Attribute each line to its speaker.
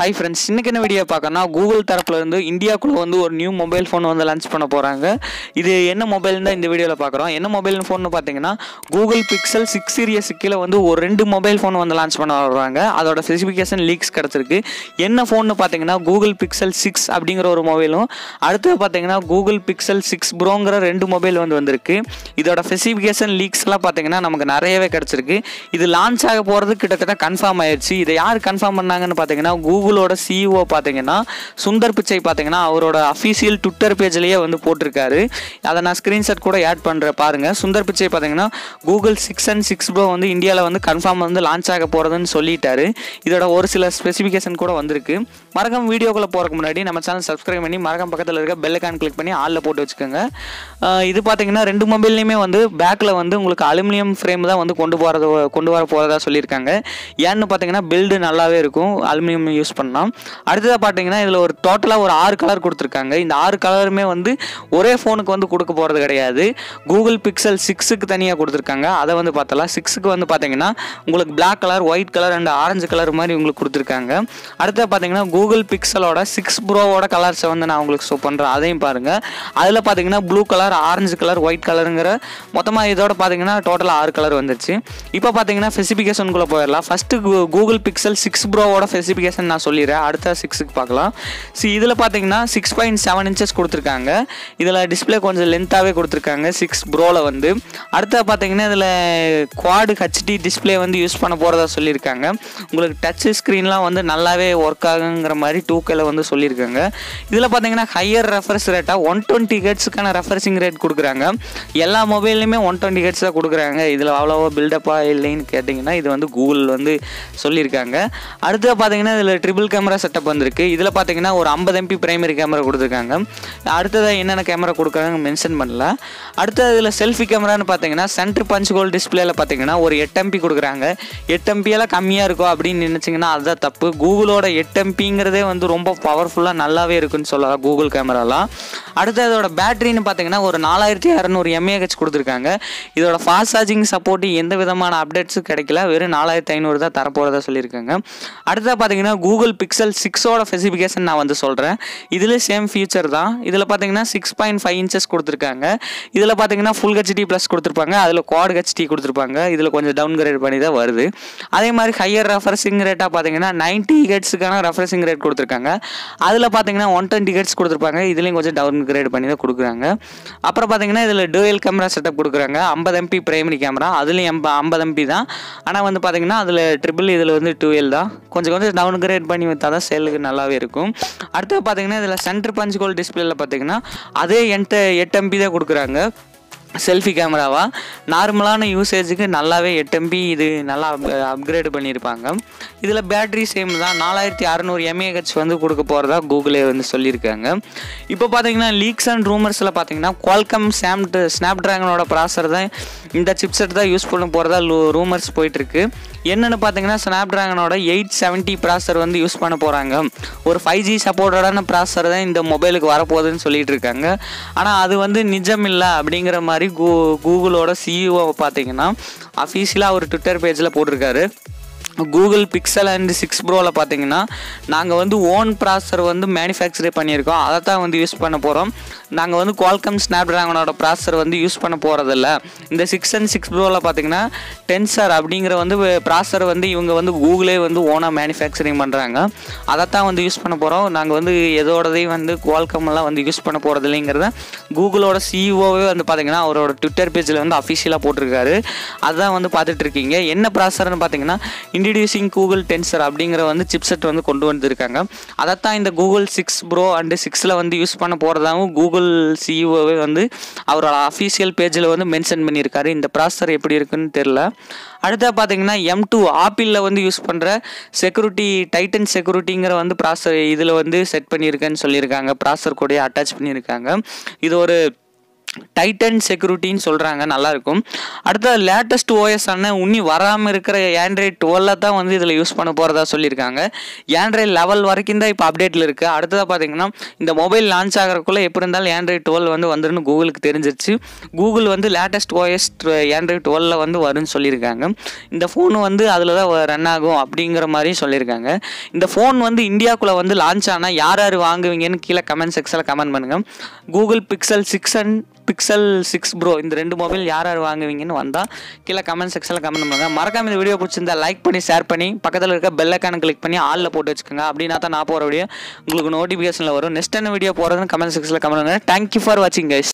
Speaker 1: hi friends இன்னைக்கு என்ன video பார்க்கறோம்னா Google தரப்புல இருந்து இந்தியாக்குள்ள வந்து ஒரு நியூ மொபைல் ஃபோன் வந்து லான்ச் பண்ண போறாங்க இது என்ன மொபைல் தான் இந்த வீடியோவில் பார்க்குறோம் என்ன மொபைல் ஃபோன் பார்த்தீங்கன்னா கூகுள் பிக்சல் சிக்ஸ் சீரியஸ் கீழே வந்து ஒரு ரெண்டு மொபைல் ஃபோன் வந்து லான்ச் பண்ண வர்றாங்க அதோட ஸ்பெசிஃபிகேஷன் லீக்ஸ் கிடச்சிருக்கு என்ன ஃபோன்னு பார்த்தீங்கன்னா கூகுள் பிக்சல் சிக்ஸ் அப்படிங்கிற ஒரு மொபைலும் அடுத்தது பார்த்தீங்கன்னா கூகுள் பிக்சல் சிக்ஸ் ப்ரோங்கிற ரெண்டு மொபைல் வந்து வந்திருக்கு இதோட ஸ்பெசிஃபிகேஷன் லீக்ஸ்லாம் பார்த்தீங்கன்னா நமக்கு நிறையவே கிடச்சிருக்கு இது லான்ச் ஆக போகிறது கிட்டத்தட்ட கன்ஃபார்ம் ஆயிடுச்சு இதை யார் கன்ஃபார்ம் பண்ணாங்கன்னு பார்த்தீங்கன்னா கூகுளோட சிஇஓ பார்த்தீங்கன்னா சுந்தர் பிச்சை பார்த்தீங்கன்னா அவரோட அஃபீஷியல் ட்விட்டர் பேஜ்லேயே வந்து போட்டிருக்காரு அதை நான் ஸ்க்ரீன்ஷாட் கூட ஆட் பண்ணுறேன் பாருங்கள் சுந்தர் பிச்சை பார்த்தீங்கன்னா Google six and six pro வந்து இந்தியாவில் வந்து கன்ஃபார்ம் வந்து லான்ச் ஆக போகிறதுன்னு சொல்லிட்டாரு இதோட ஒரு சில ஸ்பெசிஃபிகேஷன் கூட வந்திருக்கு மறக்காம வீடியோக்குள்ளே போகிறதுக்கு முன்னாடி நம்ம சேனல் சப்ஸ்கிரைப் பண்ணி மறக்காம பக்கத்தில் இருக்க பெல் ஐக்கான் கிளிக் பண்ணி ஆளில் போட்டு வச்சுக்கோங்க அஹ் இது பார்த்தீங்கன்னா ரெண்டு மொபைல்லையுமே வந்து பேக்கில் வந்து உங்களுக்கு அலுமினியம் ஃப்ரேம் தான் வந்து கொண்டு போகிறது கொண்டு வர போகிறதா சொல்லியிருக்காங்க ஏன்னு பார்த்தீங்கன்னா பில்டு நல்லாவே இருக்கும் அலுமினியம் யூஸ் பண்ணலாம் அடுத்ததாக பார்த்தீங்கன்னா இதில் ஒரு டோட்டலாக ஒரு ஆறு கலர் கொடுத்துருக்காங்க இந்த ஆறு கலருமே வந்து ஒரே ஃபோனுக்கு வந்து கொடுக்க போகிறது கிடையாது கூகுள் பிக்சல் சிக்ஸுக்கு தனியாக கொடுத்துருக்காங்க அதை வந்து பார்த்தலாம் சிக்ஸுக்கு வந்து பார்த்தீங்கன்னா உங்களுக்கு Black colour white colour and orange colour மாதிரி உங்களுக்கு கொடுத்துருக்காங்க அடுத்தது பார்த்தீங்கன்னா கூகுள் பிக்சலோட சிக்ஸ் ப்ரோவோட கலர்ஸை வந்து நான் உங்களுக்கு ஷோ பண்ணுறேன் அதையும் பாருங்கள் அதில் பார்த்தீங்கன்னா blue colour orange colour white கலருங்கிற மொத்தமாக இதோட பார்த்தீங்கன்னா டோட்டலாக ஆறு கலர் வந்துருச்சு இப்போ பார்த்தீங்கன்னா ஸ்பெசிஃபிகேஷனுக்குள்ளே போயிடலாம் ஃபஸ்ட்டு கூகுள் பிக்சல் சிக்ஸ் ப்ரோவோட ஸ்பெசிஃபிகேஷன் நான் சொல்லிடுறேன் அடுத்த சிக்ஸுக்கு பார்க்கலாம் சி இதில் பார்த்தீங்கன்னா சிக்ஸ் பாயிண்ட் செவன் இன்ச்சஸ் கொடுத்துருக்காங்க இதில் டிஸ்பிளே கொஞ்சம் லென்த்தாகவே கொடுத்துருக்காங்க சிக்ஸ் ப்ரோவில் வந்து அடுத்த பார்த்தீங்கன்னா இதில் குவாடு ஹெச்டி டிஸ்பிளே வந்து யூஸ் பண்ண போகிறதா சொல்லியிருக்காங்க உங்களுக்கு டச் ஸ்க்ரீன்லாம் வந்து நல்லாவே ஒர்க் ஆகுங்கிற மாதிரி டூ கேல வந்து சொல்லியிருக்காங்க இதில் பார்த்தீங்கன்னா ஹையர் ரெஃபரன்ஸ் ரேட்டாக ஒன் டுவெண்ட்டி ஹெட்ஸுக்கான ரெஃபரன்சிங் ரேட் கொடுக்குறாங்க எல்லா மொபைல்லையுமே ஒன் டுவெண்ட்டி ஹெட்ஸ் தான் கொடுக்குறாங்க இதில் அவ்வளோவா பில்டப்பாக இல்லைன்னு கேட்டிங்கன்னா இது வந்து கூகுள் வந்து சொல்லியிருக்காங்க அடுத்தது பார்த்தீங்கன்னா இதில் ட்ரிபிள் கேமரா செட்டப் வந்திருக்கு இதில் பார்த்தீங்கன்னா ஒரு ஐம்பது எம்பி பிரைமரி கேமரா கொடுத்துருக்காங்க அடுத்ததாக என்னென்ன கேமரா கொடுக்குறாங்க மென்ஷன் பண்ணல அடுத்தது இதில் செல்ஃபி கேமரான்னு பார்த்தீங்கன்னா சென்டர் பஞ்ச் கோல் டிஸ்பிளேல பார்த்தீங்கன்னா ஒரு எட்டு எம்பி கொடுக்குறாங்க எட்டு எம்பியெல்லாம் கம்மியாக இருக்கும் அப்படின்னு நினச்சிங்கன்னா அதுதான் தப்பு கூகுளோட எட்டு எம்பிங்கிறதே வந்து ரொம்ப பவர்ஃபுல்லாக நல்லாவே இருக்குன்னு சொல்லலாம் கூகுள் கேமராலாம் அடுத்து அதோட பேட்டரின்னு பார்த்தீங்கன்னா ஒரு நாலாயிரத்தி இரநூறு எம்ஏஹெச் கொடுத்துருக்காங்க இதோட ஃபாஸ்ட் சார்ஜிங் சப்போர்ட் எந்த விதமான அப்டேட்ஸும் கிடைக்கல வெறும் நாலாயிரத்தி ஐநூறு தான் தரப்போகிறதா சொல்லியிருக்காங்க அடுத்ததாக பார்த்தீங்கன்னா கூகுள் பிக்சல் சிக்ஸோட ஸ்பெசிஃபிகேஷன் நான் வந்து சொல்கிறேன் இதில் சேம் ஃபீச்சர் தான் இதில் பார்த்தீங்கன்னா சிக்ஸ் பாயிண்ட் ஃபைவ் இன்ச்சஸ் கொடுத்துருக்காங்க இதில் பார்த்தீங்கன்னா ஃபுல் ஹெச்டி ப்ளஸ் கொடுத்துருப்பாங்க அதில் குவாட் ஹெச்டி கொடுத்துருப்பாங்க இதில் கொஞ்சம் டவுன் கிரேட் பண்ணி தான் வருது அதே மாதிரி ஹையர் ரெஃபரன்சிங் ரேட்டாக பார்த்தீங்கன்னா நைன்ட்டி ஹெட்ஸுக்கான ரெஃபரன்சிங் ரேட் கொடுத்துருக்காங்க அதில் பார்த்தீங்கன்னா ஒன் டுவெண்ட்டி ஹெட்ஸ் கொடுத்துருப்பாங்க இதுலேயும் கொஞ்சம் டவுன் கிரேட் பண்ணி தான் கொடுக்குறாங்க அப்புறம் பார்த்தீங்கன்னா இதில் டூயல் கேமரா செட்டப் கொடுக்குறாங்க ஐம்பது எம்பி பிரைமரி கேமரா அதுலேயும் எம்ப ஐம்பது எம்பி தான் ஆனால் வந்து பார்த்தீங்கன்னா அதில் ட்ரிபிள் இதில் வந்து டூயல் தான் கொஞ்சம் கொஞ்சம் டவுன் கிரேட் பண்ணி விற்றா தான் சேலுக்கு நல்லாவே இருக்கும் அடுத்து பார்த்தீங்கன்னா இதில் சென்டர் பஞ்ச் கோல் டிஸ்பிளேல பார்த்தீங்கன்னா அதே என்ட்டு எட்டு எம்பி தான் கொடுக்குறாங்க செல்ஃபி கேமராவா நார்மலான யூசேஜுக்கு நல்லாவே எட்டு எம்பி இது நல்லா அப்கிரேட் பண்ணியிருப்பாங்க இதில் பேட்டரி சேம் தான் நாலாயிரத்தி அறநூறு எம்ஏஹெச் வந்து கொடுக்க போகிறதா கூகுளே வந்து சொல்லியிருக்காங்க இப்போ பார்த்தீங்கன்னா லீக்ஸ் அண்ட் ரூமர்ஸில் பார்த்தீங்கன்னா குவால்கம் சாம்ட் ஸ்னாப் ட்ராகனோட ப்ராசர் தான் இந்த சிப்செட் தான் யூஸ் பண்ண போகிறதா ரூமர்ஸ் போயிட்டுருக்கு என்னென்னு பார்த்தீங்கன்னா ஸ்னாப் ட்ராகனோட எயிட் செவன்ட்டி ப்ராசர் வந்து யூஸ் பண்ண போகிறாங்க ஒரு ஃபைவ் ஜி சப்போர்ட்டடான ப்ராசர் தான் இந்த மொபைலுக்கு வரப்போகுதுன்னு சொல்லிட்டு இருக்காங்க ஆனால் அது வந்து நிஜம் இல்லை அப்படிங்கிற மாதிரி கூ கூகுளோட சிஇஓ பார்த்தீங்கன்னா அஃபீஷியலாக அவர் ட்விட்டர் பேஜில் போட்டிருக்காரு கூகுள் பிக்சல் அண்ட் சிக்ஸ் ப்ரோவில் பார்த்தீங்கன்னா நாங்கள் வந்து ஓன் ப்ராசர் வந்து மேனுஃபேக்சரே பண்ணியிருக்கோம் அதை தான் வந்து யூஸ் பண்ண போகிறோம் நாங்கள் வந்து குவால்கம் ஸ்னாப் ட்ராகனோட ப்ராசர் வந்து யூஸ் பண்ண போகிறதில்ல இந்த சிக்ஸ் அண்ட் சிக்ஸ் ப்ரோவில் பார்த்தீங்கன்னா டென்சர் அப்படிங்கிற வந்து ப்ராசர் வந்து இவங்க வந்து கூகுளே வந்து ஓனாக மேனுஃபேக்சரிங் பண்ணுறாங்க அதை தான் வந்து யூஸ் பண்ண போகிறோம் நாங்கள் வந்து எதோடதையும் வந்து குவால்கம்லாம் வந்து யூஸ் பண்ண போகிறது இல்லைங்கிறத கூகுளோட சிஇஓவே வந்து பார்த்தீங்கன்னா அவரோட ட்விட்டர் பேஜில் வந்து அஃபிஷியலாக போட்டிருக்காரு அதுதான் வந்து பார்த்துட்டு இருக்கீங்க என்ன ப்ராசர்னு பார்த்தீங்கன்னா இன்ட்ரடியூசிங் கூகுள் டென்சர் அப்படிங்கிற வந்து சிப்செட் வந்து கொண்டு வந்திருக்காங்க அதைத்தான் இந்த கூகுள் சிக்ஸ் ப்ரோ அண்டு சிக்ஸில் வந்து யூஸ் பண்ண போகிறதாகவும் கூகுள் சிஇஓவே வந்து அவரோட அஃபீஷியல் பேஜில் வந்து மென்ஷன் பண்ணியிருக்காரு இந்த ப்ராசர் எப்படி இருக்குன்னு தெரில அடுத்தது பார்த்தீங்கன்னா எம் டூ ஆப்பிளில் வந்து யூஸ் பண்ணுற செக்யூரிட்டி டைட்டன் செக்யூரிட்டிங்கிற வந்து ப்ராசர் இதில் வந்து செட் பண்ணியிருக்கேன்னு சொல்லியிருக்காங்க ப்ராசர் கூட அட்டாச் பண்ணியிருக்காங்க இது ஒரு டைட்டன் செக்யூரிட்டின்னு சொல்கிறாங்க நல்லாயிருக்கும் அடுத்தது லேட்டஸ்ட் ஓஎஸ் ஆன உன்னி வராமல் இருக்கிற ஆண்ட்ராய்ட் டுவெல்ல தான் வந்து இதில் யூஸ் பண்ண போகிறதா சொல்லியிருக்காங்க ஆண்ட்ராய்ட் லெவல் வரைக்கும் தான் இப்போ அப்டேட்டில் இருக்குது அடுத்ததாக பார்த்தீங்கன்னா இந்த மொபைல் லான்ச் ஆகிறக்குள்ளே எப்படி இருந்தாலும் ஆண்ட்ராய்ட் டுவெல் வந்து வந்துருன்னு கூகுளுக்கு தெரிஞ்சிருச்சு கூகுள் வந்து லேட்டஸ்ட் ஓஎஸ் ஆண்ட்ராய்ட் டுவெல்ல வந்து வரும்னு சொல்லியிருக்காங்க இந்த ஃபோன் வந்து அதில் தான் ரன் ஆகும் அப்படிங்கிற மாதிரியும் சொல்லியிருக்காங்க இந்த ஃபோன் வந்து இந்தியாவுக்குள்ளே வந்து லான்ச் ஆனால் யார் யார் வாங்குவீங்கன்னு கீழே கமெண்ட் செக்ஷனில் கமெண்ட் பண்ணுங்கள் Google Pixel six and Pixel six pro இந்த ரெண்டு மொபைல் யார் யார் வாங்குவீங்கன்னு வந்தால் கீழே கமெண்ட் செக்ஷனில் கமெண்ட் பண்ணுங்க மறக்காம இந்த வீடியோ பிடிச்சிருந்தா லைக் பண்ணி ஷேர் பண்ணி பக்கத்தில் இருக்க பெல் ஐக்கான கிளிக் பண்ணி ஆளில் போட்டு வச்சுக்கோங்க அப்படின்னா தான் நான் போகிற வீடியோ உங்களுக்கு நோட்டிஃபிகேஷனில் வரும் நெக்ஸ்ட் என்ன வீடியோ போகிறதுன்னு கமெண்ட் செக்ஷனில் கமெண்ட் பண்ணுங்க தேங்க்யூ ஃபார் வாட்சிங் கைஸ்